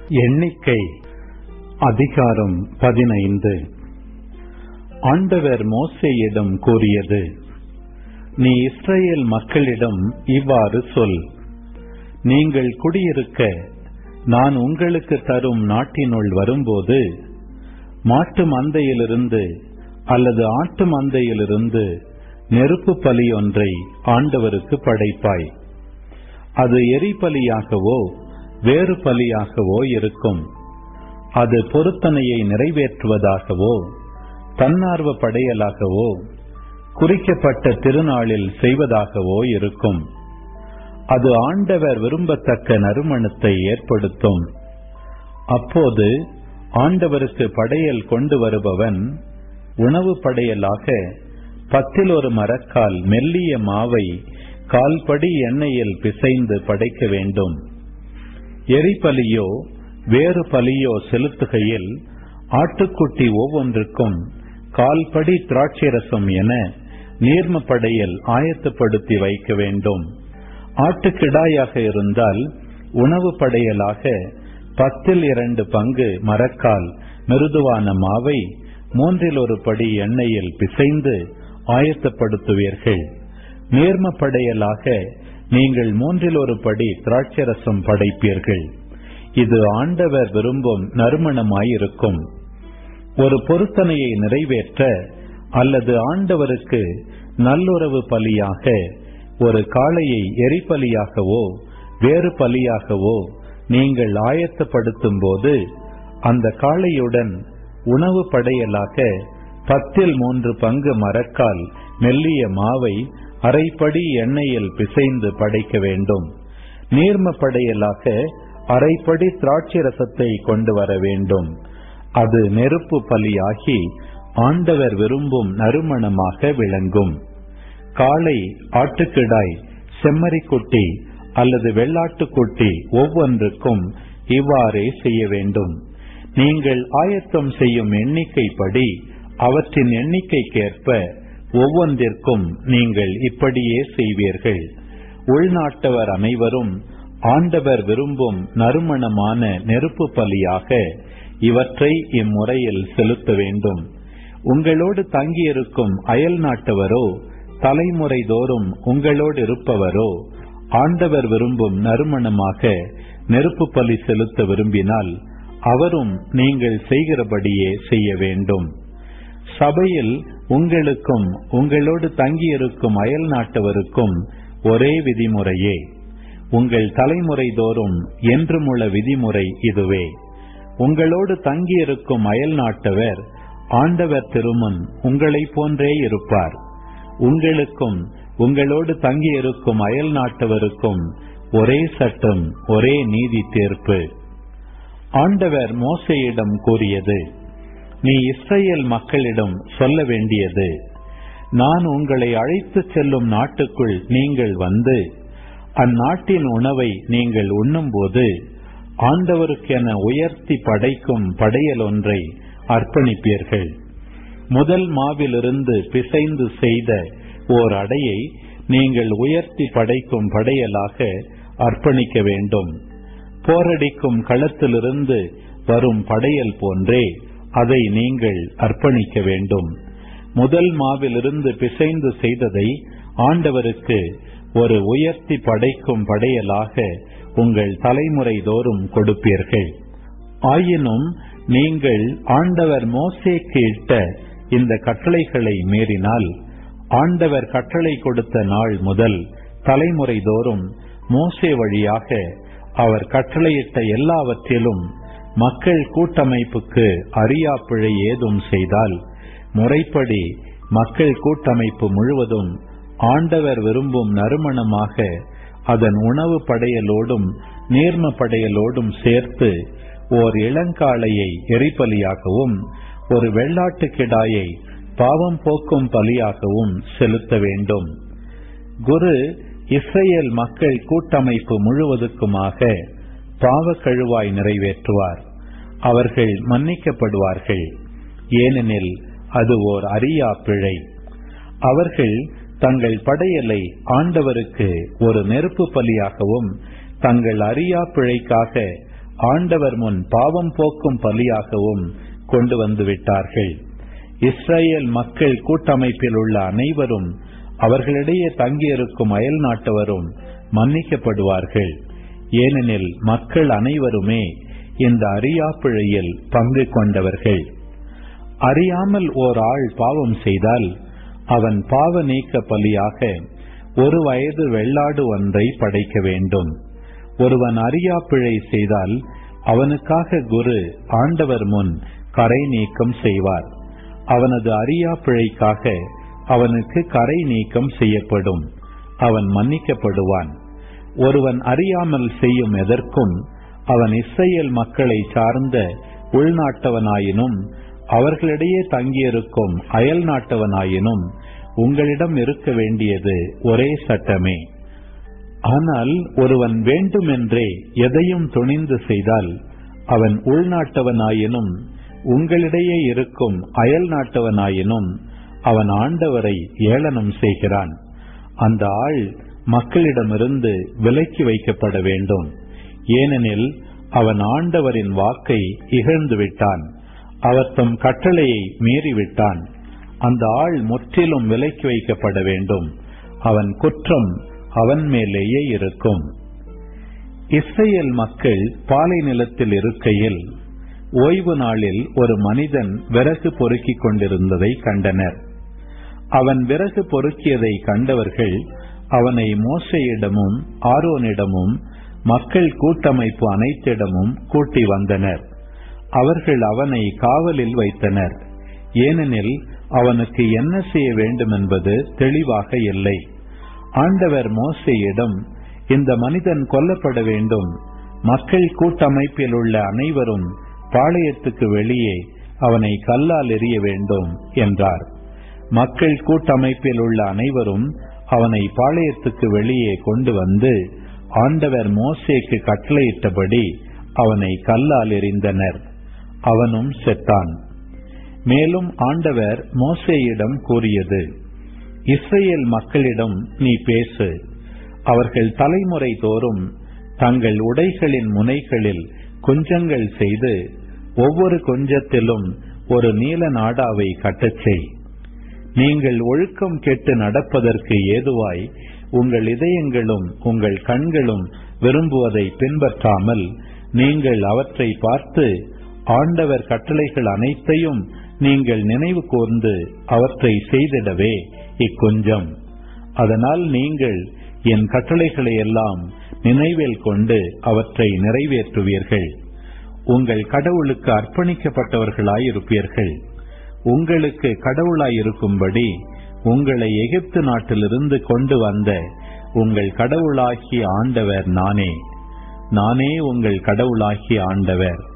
எண்ணிக்கை அதிகாரம் பதினைந்து ஆண்டவர் மோசேயிடம் கூறியது நீ இஸ்ரேல் மக்களிடம் இவ்வாறு சொல் நீங்கள் குடியிருக்க நான் உங்களுக்கு தரும் நாட்டினுள் வரும்போது மாட்டு மந்தையிலிருந்து அல்லது ஆட்டு மந்தையிலிருந்து நெருப்பு பலி ஒன்றை ஆண்டவருக்கு படைப்பாய் அது எரிபலியாகவோ வேறு பலியாகவோ இருக்கும் அது பொருத்தனையை நிறைவேற்றுவதாகவோ தன்னார்வ படையலாகவோ குறிக்கப்பட்ட திருநாளில் செய்வதாகவோ இருக்கும் அது ஆண்டவர் விரும்பத்தக்க நறுமணத்தை ஏற்படுத்தும் அப்போது ஆண்டவருக்கு படையல் கொண்டு வருபவன் உணவு படையலாக பத்தில் ஒரு மரக்கால் மெல்லிய மாவை கால்படி எண்ணெயில் பிசைந்து படைக்க வேண்டும் எரிபலியோ வேறு பலியோ செலுத்துகையில் ஆட்டுக்குட்டி ஒவ்வொன்றுக்கும் கால்படி திராட்சரசம் என நீர்ம படையல் ஆயத்தப்படுத்தி வைக்க வேண்டும் ஆட்டுக்கிடாயாக இருந்தால் உணவு படையலாக பத்தில் இரண்டு பங்கு மரக்கால் மிருதுவான மாவை மூன்றில் ஒரு படி எண்ணெயில் பிசைந்து ஆயத்தப்படுத்துவீர்கள் நேர்ம படையலாக நீங்கள் மூன்றில் ஒரு படி திராட்சரசம் படைப்பீர்கள் இது ஆண்டவர் விரும்பும் நறுமணமாயிருக்கும் ஒரு பொருத்தனையை நிறைவேற்ற அல்லது ஆண்டவருக்கு நல்லுறவு பலியாக ஒரு காளையை எரிபலியாகவோ வேறு பலியாகவோ நீங்கள் ஆயத்தப்படுத்தும் போது அந்த காளையுடன் உணவு படையலாக பத்தில் மூன்று பங்கு மரக்கால் மெல்லிய மாவை அரைப்படி எண்ணெயில் பிசைந்து படைக்க வேண்டும் நீர்ம படையலாக அரைப்படி திராட்சை ரசத்தை கொண்டு வர வேண்டும் அது நெருப்பு பலியாகி ஆண்டவர் விரும்பும் நறுமணமாக விளங்கும் காளை ஆட்டுக்கிடாய் செம்மறிக்குட்டி அல்லது வெள்ளாட்டுக்குட்டி ஒவ்வொன்றுக்கும் இவ்வாறே செய்ய வேண்டும் நீங்கள் ஆயத்தம் செய்யும் எண்ணிக்கைப்படி அவற்றின் எண்ணிக்கைக்கேற்ப ஒவ்வொன்றிற்கும் நீங்கள் இப்படியே செய்வீர்கள் உள்நாட்டவர் அனைவரும் ஆண்டவர் விரும்பும் நறுமணமான நெருப்பு பலியாக இவற்றை இம்முறையில் செலுத்த வேண்டும் உங்களோடு தங்கியிருக்கும் அயல் நாட்டவரோ தலைமுறை தோறும் உங்களோடு இருப்பவரோ ஆண்டவர் விரும்பும் நறுமணமாக நெருப்பு பலி செலுத்த விரும்பினால் அவரும் நீங்கள் செய்கிறபடியே செய்ய வேண்டும் சபையில் உங்களுக்கும் உங்களோடு தங்கியிருக்கும் அயல் நாட்டவருக்கும் ஒரே விதிமுறையே உங்கள் தலைமுறை தோறும் என்றுமுள்ள விதிமுறை இதுவே உங்களோடு தங்கியிருக்கும் அயல் நாட்டவர் ஆண்டவர் திருமன் உங்களைப் போன்றே இருப்பார் உங்களுக்கும் உங்களோடு தங்கியிருக்கும் அயல் நாட்டவருக்கும் ஒரே சட்டம் ஒரே நீதி தீர்ப்பு ஆண்டவர் மோசையிடம் கூறியது நீ இஸ்ரேல் மக்களிடம் சொல்ல வேண்டியது நான் உங்களை அழைத்துச் செல்லும் நாட்டுக்குள் நீங்கள் வந்து அந்நாட்டின் உணவை நீங்கள் உண்ணும்போது ஆண்டவருக்கென உயர்த்தி படைக்கும் படையல் ஒன்றை அர்ப்பணிப்பீர்கள் முதல் மாவிலிருந்து பிசைந்து செய்த ஓர் அடையை நீங்கள் உயர்த்தி படைக்கும் படையலாக அர்ப்பணிக்க வேண்டும் போரடிக்கும் களத்திலிருந்து வரும் படையல் போன்றே அதை நீங்கள் அர்ப்பணிக்க வேண்டும் முதல் மாவிலிருந்து பிசைந்து செய்ததை ஆண்டவருக்கு ஒரு உயர்த்தி படைக்கும் படையலாக உங்கள் தலைமுறை தோறும் கொடுப்பீர்கள் ஆயினும் நீங்கள் ஆண்டவர் மோசேக்கு இட்ட இந்த கட்டளைகளை மீறினால் ஆண்டவர் கட்டளை கொடுத்த நாள் முதல் தலைமுறை தோறும் மோசே வழியாக அவர் கட்டளையிட்ட எல்லாவற்றிலும் மக்கள் கூட்டமைப்புக்கு அறியாப்பிழை ஏதும் செய்தால் முறைப்படி மக்கள் கூட்டமைப்பு முழுவதும் ஆண்டவர் விரும்பும் நறுமணமாக அதன் உணவு படையலோடும் நீர்ம படையலோடும் சேர்த்து ஓர் இளங்காளையை எரிபலியாகவும் ஒரு வெள்ளாட்டு கிடாயை பாவம் போக்கும் பலியாகவும் செலுத்த வேண்டும் குரு இஸ்ரேல் மக்கள் கூட்டமைப்பு முழுவதுக்குமாக பாவ கழுவாய் நிறைவேற்றுவார் அவர்கள் மன்னிக்கப்படுவார்கள் ஏனெனில் அது ஓர் அறியா பிழை அவர்கள் தங்கள் படையலை ஆண்டவருக்கு ஒரு நெருப்பு பலியாகவும் தங்கள் அறியா பிழைக்காக ஆண்டவர் முன் பாவம் போக்கும் பலியாகவும் கொண்டு வந்து விட்டார்கள் இஸ்ரேல் மக்கள் கூட்டமைப்பில் உள்ள அனைவரும் அவர்களிடையே தங்கியிருக்கும் அயல் நாட்டவரும் மன்னிக்கப்படுவார்கள் ஏனெனில் மக்கள் அனைவருமே இந்த அறியாப்பிழையில் பங்கு கொண்டவர்கள் அறியாமல் ஓர் ஆள் பாவம் செய்தால் அவன் பாவ நீக்க பலியாக ஒரு வயது வெள்ளாடு ஒன்றை படைக்க வேண்டும் ஒருவன் அறியாப்பிழை செய்தால் அவனுக்காக குரு ஆண்டவர் முன் கரை நீக்கம் செய்வார் அவனது அறியாப்பிழைக்காக அவனுக்கு கரை நீக்கம் செய்யப்படும் அவன் மன்னிக்கப்படுவான் ஒருவன் அறியாமல் செய்யும் எதற்கும் அவன் இஸ்ரேல் மக்களை சார்ந்த உள்நாட்டவனாயினும் அவர்களிடையே தங்கியிருக்கும் அயல் நாட்டவனாயினும் உங்களிடம் இருக்க வேண்டியது ஒரே சட்டமே ஆனால் ஒருவன் வேண்டுமென்றே எதையும் துணிந்து செய்தால் அவன் உள்நாட்டவனாயினும் உங்களிடையே இருக்கும் அயல் நாட்டவனாயினும் அவன் ஆண்டவரை ஏளனம் செய்கிறான் அந்த ஆள் மக்களிடமிருந்து விலக்கி வைக்கப்பட வேண்டும் ஏனெனில் அவன் ஆண்டவரின் வாக்கை இகழ்ந்து விட்டான் அவர் தம் கட்டளையை மீறிவிட்டான் அந்த ஆள் முற்றிலும் விலக்கி வைக்கப்பட வேண்டும் அவன் குற்றம் அவன் மேலேயே இருக்கும் இஸ்ரேல் மக்கள் பாலை நிலத்தில் இருக்கையில் ஓய்வு நாளில் ஒரு மனிதன் விறகு பொறுக்கிக் கொண்டிருந்ததை கண்டனர் அவன் விறகு பொறுக்கியதை கண்டவர்கள் அவனை மோசையிடமும் ஆரோனிடமும் மக்கள் கூட்டமைப்பு அனைத்திடமும் கூட்டி வந்தனர் அவர்கள் அவனை காவலில் வைத்தனர் ஏனெனில் அவனுக்கு என்ன செய்ய வேண்டும் என்பது தெளிவாக இல்லை ஆண்டவர் மோசையிடம் இந்த மனிதன் கொல்லப்பட வேண்டும் மக்கள் கூட்டமைப்பில் உள்ள அனைவரும் பாளையத்துக்கு வெளியே அவனை கல்லால் எறிய வேண்டும் என்றார் மக்கள் கூட்டமைப்பில் உள்ள அனைவரும் அவனை பாளையத்துக்கு வெளியே கொண்டு வந்து ஆண்டவர் மோசேக்கு கட்டளையிட்டபடி அவனை கல்லால் எறிந்தனர் அவனும் செத்தான் மேலும் ஆண்டவர் மோசேயிடம் கூறியது இஸ்ரேல் மக்களிடம் நீ பேசு அவர்கள் தலைமுறை தோறும் தங்கள் உடைகளின் முனைகளில் குஞ்சங்கள் செய்து ஒவ்வொரு குஞ்சத்திலும் ஒரு நீல நாடாவை கட்டச் செய் நீங்கள் ஒழுக்கம் கெட்டு நடப்பதற்கு ஏதுவாய் உங்கள் இதயங்களும் உங்கள் கண்களும் விரும்புவதை பின்பற்றாமல் நீங்கள் அவற்றை பார்த்து ஆண்டவர் கட்டளைகள் அனைத்தையும் நீங்கள் நினைவு கூர்ந்து அவற்றை செய்திடவே இக்குஞ்சம் அதனால் நீங்கள் என் கட்டளைகளை எல்லாம் நினைவில் கொண்டு அவற்றை நிறைவேற்றுவீர்கள் உங்கள் கடவுளுக்கு அர்ப்பணிக்கப்பட்டவர்களாயிருப்பீர்கள் உங்களுக்கு கடவுளாயிருக்கும்படி உங்களை எகிப்து நாட்டிலிருந்து கொண்டு வந்த உங்கள் கடவுளாகிய ஆண்டவர் நானே நானே உங்கள் கடவுளாகிய ஆண்டவர்